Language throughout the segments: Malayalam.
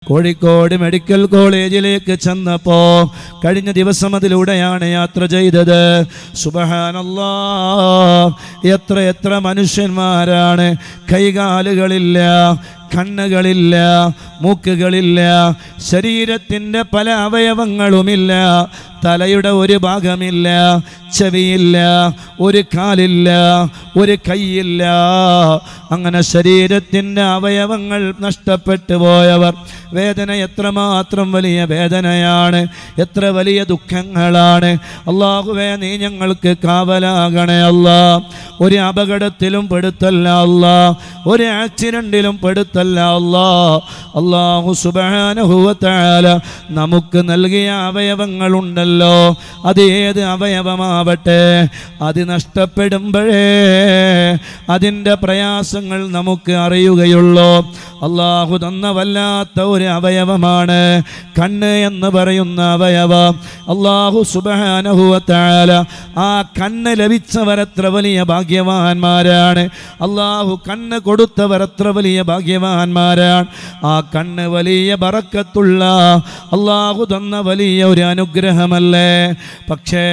കോഴിക്കോട് മെഡിക്കൽ കോളേജിലേക്ക് ചെന്നപ്പോ കഴിഞ്ഞ ദിവസം അതിലൂടെയാണ് യാത്ര ചെയ്തത് സുബഹാനല്ലാ എത്ര എത്ര മനുഷ്യന്മാരാണ് കൈകാലുകളില്ല കണ്ണുകളില്ല മൂക്കുകളില്ല ശരീരത്തിൻ്റെ പല അവയവങ്ങളുമില്ല തലയുടെ ഒരു ഭാഗമില്ല ചെവിയില്ല ഒരു കാലില്ല ഒരു കൈയില്ല അങ്ങനെ ശരീരത്തിൻ്റെ അവയവങ്ങൾ നഷ്ടപ്പെട്ടു പോയവർ വേദന എത്രമാത്രം വലിയ വേദനയാണ് എത്ര വലിയ ദുഃഖങ്ങളാണ് അള്ളാഹുവേ നീ ഞങ്ങൾക്ക് കാവലാകണേ അല്ല ഒരു അപകടത്തിലും പെടുത്തല്ല അല്ല ഒരു ആക്സിഡന്റിലും പെടുത്തല്ല അല്ല അള്ളാഹു സുബാനുഭവത്താല നമുക്ക് നൽകിയ അവയവങ്ങളുണ്ടല്ലോ അത് ഏത് അവയവമാവട്ടെ അത് നഷ്ടപ്പെടുമ്പോഴേ അതിൻ്റെ പ്രയാസങ്ങൾ നമുക്ക് അറിയുകയുള്ളൂ അള്ളാഹു തന്ന വല്ലാത്ത ഒരു അവയവമാണ് കണ്ണ് എന്ന് പറയുന്ന അവയവം അള്ളാഹു സുബാനഹുവത്താല ആ കണ്ണ് ലഭിച്ചവർ എത്ര വലിയ ഭാഗ്യവാന്മാരാണ് അള്ളാഹു കണ്ണ് കൊടുത്തവർ എത്ര വലിയ ഭാഗ്യവാന്മാരാണ് ആ കണ്ണ് വലിയ ബറക്കത്തുള്ള അള്ളാഹു തന്ന വലിയ ഒരു അനുഗ്രഹമല്ലേ പക്ഷേ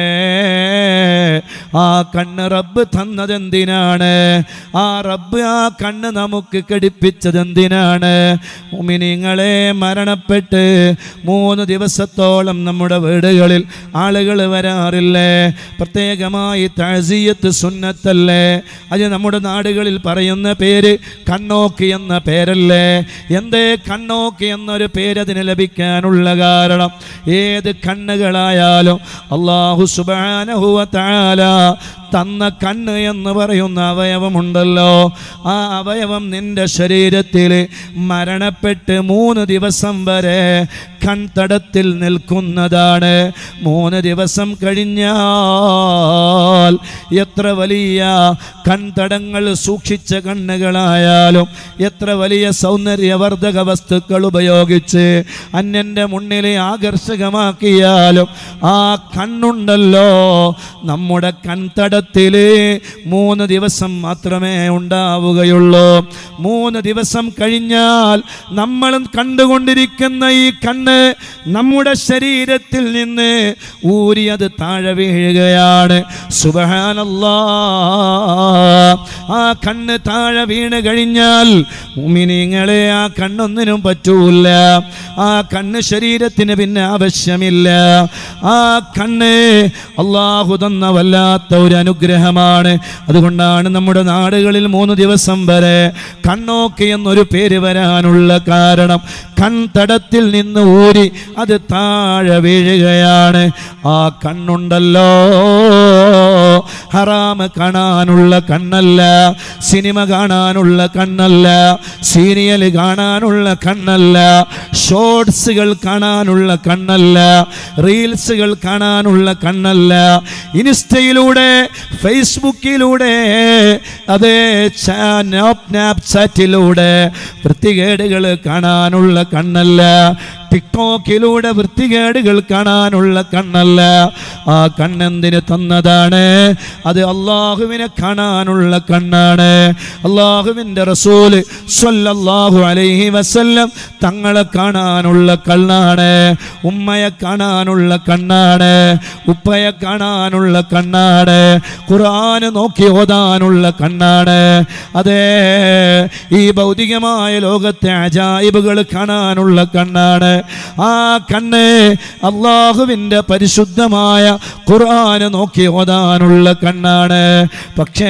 ആ കണ്ണ് റബ്ബ് തന്നതെന്തിനാണ് ആ റബ്ബ് ആ കണ്ണ് നമുക്ക് കടിപ്പിച്ചതെന്തിനാണ് മുമിനിങ്ങളെ മരണപ്പെട്ട് മൂന്ന് ദിവസത്തോളം നമ്മുടെ വീടുകളിൽ ആളുകൾ വരാറില്ലേ പ്രത്യേകമായി തഴസിയത്ത് സുന്നത്തല്ലേ അത് നമ്മുടെ നാടുകളിൽ പറയുന്ന പേര് കണ്ണോക്കി എന്ന പേരല്ലേ എന്തേ കണ്ണോക്കി എന്നൊരു പേര് അതിന് ലഭിക്കാനുള്ള കാരണം ഏത് കണ്ണുകളായാലും അള്ളാഹു സുബാനഹുവ താല തന്ന കണ്ണ് എന്ന് പറയുന്ന അവയവമുണ്ടല്ലോ ആ അവയവം നിന്റെ ശരീരത്തിൽ മരണപ്പെട്ട് മൂന്ന് ദിവസം വരെ കൺതടത്തിൽ നിൽക്കുന്നതാണ് മൂന്ന് ദിവസം കഴിഞ്ഞാൽ എത്ര വലിയ കൺതടങ്ങൾ സൂക്ഷിച്ച കണ്ണുകളായാലും എത്ര വലിയ സൗന്ദര്യവർദ്ധക വസ്തുക്കൾ ഉപയോഗിച്ച് അന്യൻ്റെ മുന്നിൽ ആകർഷകമാക്കിയാലും ആ കണ്ണുണ്ടല്ലോ നമ്മുടെ കൺതടത്തിൽ മൂന്ന് ദിവസം മാത്രമേ ഉണ്ടാവുകയുള്ളൂ മൂന്ന് ദിവസം കഴിഞ്ഞാൽ നമ്മൾ കണ്ടുകൊണ്ടിരിക്കുന്ന ഈ കണ്ണ് നമ്മുടെ ശരീരത്തിൽ നിന്ന് ഊരിയത് താഴെ വീഴുകയാണ് സുബഹാനല്ലാ ആ കണ്ണ് താഴെ വീണ് കഴിഞ്ഞാൽ മുമിനിങ്ങളെ ആ കണ്ണൊന്നിനും പറ്റൂല ആ കണ്ണ് ശരീരത്തിന് പിന്നെ ആവശ്യമില്ല ആ കണ്ണ് അള്ളാഹു തന്ന വല്ലാത്ത ഒരു അനുഗ്രഹമാണ് അതുകൊണ്ടാണ് നമ്മുടെ നാടുകളിൽ മൂന്ന് ദിവസം വരെ കണ്ണോക്കി എന്നൊരു പേര് വരാനുള്ള കാരണം കൺതടത്തിൽ നിന്ന് ഊരി അത് താഴെ വീഴുകയാണ് ആ കണ്ണുണ്ടല്ലോ ഹറാമ് കാണാനുള്ള കണ്ണല്ല സിനിമ കാണാനുള്ള കണ്ണല്ല സീരിയൽ കാണാനുള്ള കണ്ണല്ല ഷോർട്സുകൾ കാണാനുള്ള കണ്ണല്ല റീൽസുകൾ കാണാനുള്ള കണ്ണല്ല ഇൻസ്റ്റയിലൂടെ ഫേസ്ബുക്കിലൂടെ അതേ സ്നാപ്ചാറ്റിലൂടെ വൃത്തികേടുകൾ കാണാനുള്ള കണ്ണല്ല ടിക്ടോക്കിലൂടെ വൃത്തികേടുകൾ കാണാനുള്ള കണ്ണല്ല ആ കണ്ണെന്തിന് തന്നതാണ് അത് അള്ളാഹുവിനെ കാണാനുള്ള കണ്ണാണ് അള്ളാഹുവിൻ്റെ റസൂല് സ്വല്ലല്ലാഹു അലൈഹി വസല്ലം തങ്ങളെ കാണാനുള്ള കണ്ണാണ് ഉമ്മയെ കാണാനുള്ള കണ്ണാണ് ഉപ്പയെ കാണാനുള്ള കണ്ണാണ് ഖുർആന് നോക്കി ഓതാനുള്ള കണ്ണാണ് അതെ ഈ ഭൗതികമായ ലോകത്തെ അജായിബുകൾ കാണാനുള്ള കണ്ണാണ് ആ കണ്ണ് അള്ളാഹുവിൻ്റെ പരിശുദ്ധമായ ഖുർആന് നോക്കി ഓതാനുള്ള കണ്ണാണ് പക്ഷേ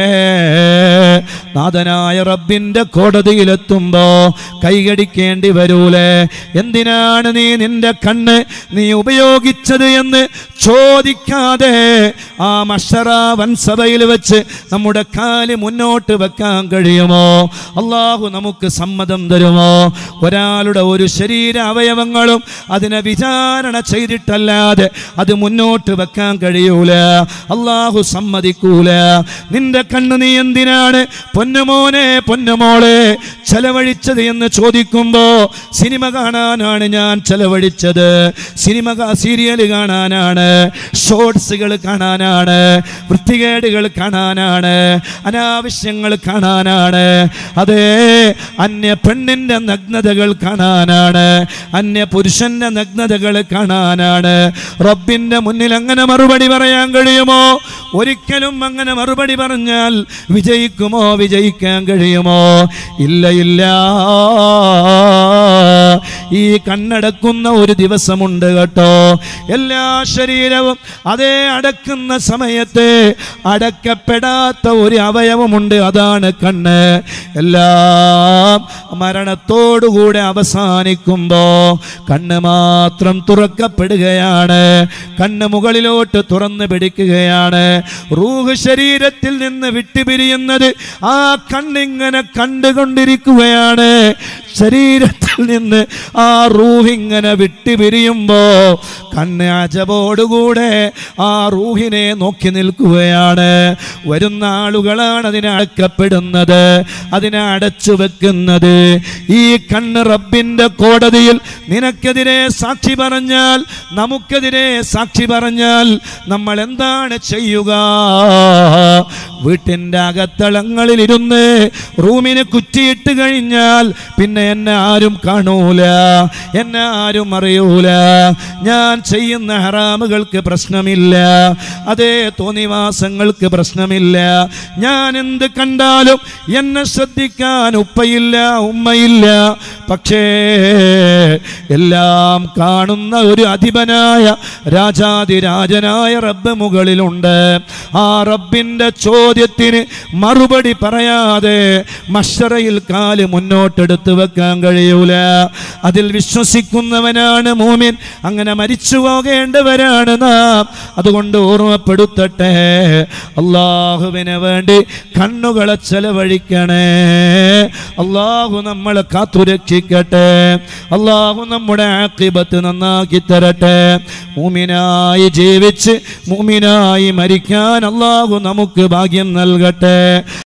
നാഥനായ റബ്ബിൻ്റെ കോടതിയിലെത്തുമ്പോ കൈകടിക്കേണ്ടി വരൂലേ എന്തിനാണ് നീ നിന്റെ കണ്ണ് നീ ഉപയോഗിച്ചത് എന്ന് ചോദിക്കാതെ ആ മഷറ വൻസഭയിൽ വെച്ച് നമ്മുടെ കാല് മുന്നോട്ട് വെക്കാൻ കഴിയുമോ അള്ളാഹു നമുക്ക് സമ്മതം തരുമോ ഒരാളുടെ ഒരു ശരീര അവയവങ്ങളും അതിനെ വിചാരണ ചെയ്തിട്ടല്ലാതെ അത് മുന്നോട്ട് വെക്കാൻ കഴിയൂല അള്ളാഹു സമ്മതിക്കൂല നിന്റെ കണ്ണ് നീ എന്തിനാണ് പൊന്നുമോനെ പൊന്നുമോളെ ചെലവഴിച്ചത് എന്ന് ചോദിക്കുമ്പോ സിനിമ കാണാനാണ് ഞാൻ ചെലവഴിച്ചത് സിനിമ സീരിയൽ കാണാനാണ് ഷോർട്സുകൾ കാണാനാണ് വൃത്തികേടുകൾ കാണാനാണ് അനാവശ്യങ്ങൾ കാണാനാണ് അതെ അന്യ പെണ്ണിന്റെ നഗ്നതകൾ കാണാനാണ് അന്യ പുരുഷന്റെ നഗ്നതകൾ കാണാനാണ് റബ്ബിന്റെ മുന്നിൽ അങ്ങനെ മറുപടി പറയാൻ കഴിയുമോ ഒരിക്കലും അങ്ങനെ മറുപടി പറഞ്ഞാൽ വിജയിക്കുമോ വിജയിക്കാൻ കഴിയുമോ ഇല്ല ഇല്ല ഈ കണ്ണടക്കുന്ന ഒരു ദിവസമുണ്ട് കേട്ടോ എല്ലാ ശരീരവും അതേ അടക്കുന്ന സമയത്ത് അടക്കപ്പെടാത്ത ഒരു അവയവമുണ്ട് അതാണ് കണ്ണ് എല്ലാം മരണത്തോടുകൂടെ അവസാനിക്കുമ്പോ കണ്ണ് മാത്രം തുറക്കപ്പെടുകയാണ് കണ്ണ് മുകളിലോട്ട് തുറന്നു പിടിക്കുകയാണ് റൂഹ് ശരീരത്തിൽ നിന്ന് വിട്ടുപിരിയുന്നത് ആ കണ്ണിങ്ങനെ കണ്ടുകൊണ്ടിരിക്കുകയാണ് ശരീരത്തിൽ നിന്ന് ആ റൂഹിങ്ങനെ വിട്ടുപിരിയുമ്പോ കണ്ണ് അജബോടുകൂടെ ആ റൂഹിനെ നോക്കി നിൽക്കുകയാണ് വരുന്ന ആളുകളാണ് അതിനെ അടക്കപ്പെടുന്നത് അതിനെ അടച്ചു വെക്കുന്നത് ഈ കണ്ണ് റബ്ബിന്റെ കോടതിയിൽ നിനക്കെതിരെ സാക്ഷി പറഞ്ഞാൽ നമുക്കെതിരെ സാക്ഷി പറഞ്ഞാൽ നമ്മൾ എന്താണ് ചെയ്യുക വീട്ടിൻ്റെ അകത്തളങ്ങളിൽ ഇരുന്ന് റൂമിന് കുറ്റിയിട്ട് കഴിഞ്ഞാൽ പിന്നെ എന്നെ ആരും കാണൂല എന്നെ ആരും അറിയൂല ഞാൻ ചെയ്യുന്ന ഹറാമുകൾക്ക് പ്രശ്നമില്ല അതേ തോന്നിവാസങ്ങൾക്ക് പ്രശ്നമില്ല ഞാൻ എന്ത് കണ്ടാലും എന്നെ ശ്രദ്ധിക്കാൻ ഉപ്പയില്ല ഉമ്മയില്ല പക്ഷേ എല്ലാം കാണുന്ന ഒരു അധിപനായ രാജാതിരാജനായ റബ്ബ് മുകളിലുണ്ട് ആ റബ്ബിന്റെ ചോദ്യത്തിന് മറുപടി പറയാതെ മഷറയിൽ കാല് മുന്നോട്ടെടുത്ത് വെക്കാൻ കഴിയൂല അതിൽ വിശ്വസിക്കുന്നവനാണ് മൂമിൻ അങ്ങനെ മരിച്ചു പോകേണ്ടവരാണ് നാം അതുകൊണ്ട് ഓർമ്മപ്പെടുത്തട്ടെ അള്ളാഹുവിന് വേണ്ടി കണ്ണുകളെ ചെലവഴിക്കണേ അള്ളാഹു നമ്മളെ കാത്തുരക്ഷിക്കട്ടെ അള്ളാഹു നമ്മുടെ ആക്കിബത്ത് നന്നാക്കി തരട്ടെ മൂമിനായി ജീവിച്ച് മൂമിനായി മരിക്കാൻ അള്ളാഹു നമുക്ക് ഭാഗ്യം നൽകട്ടെ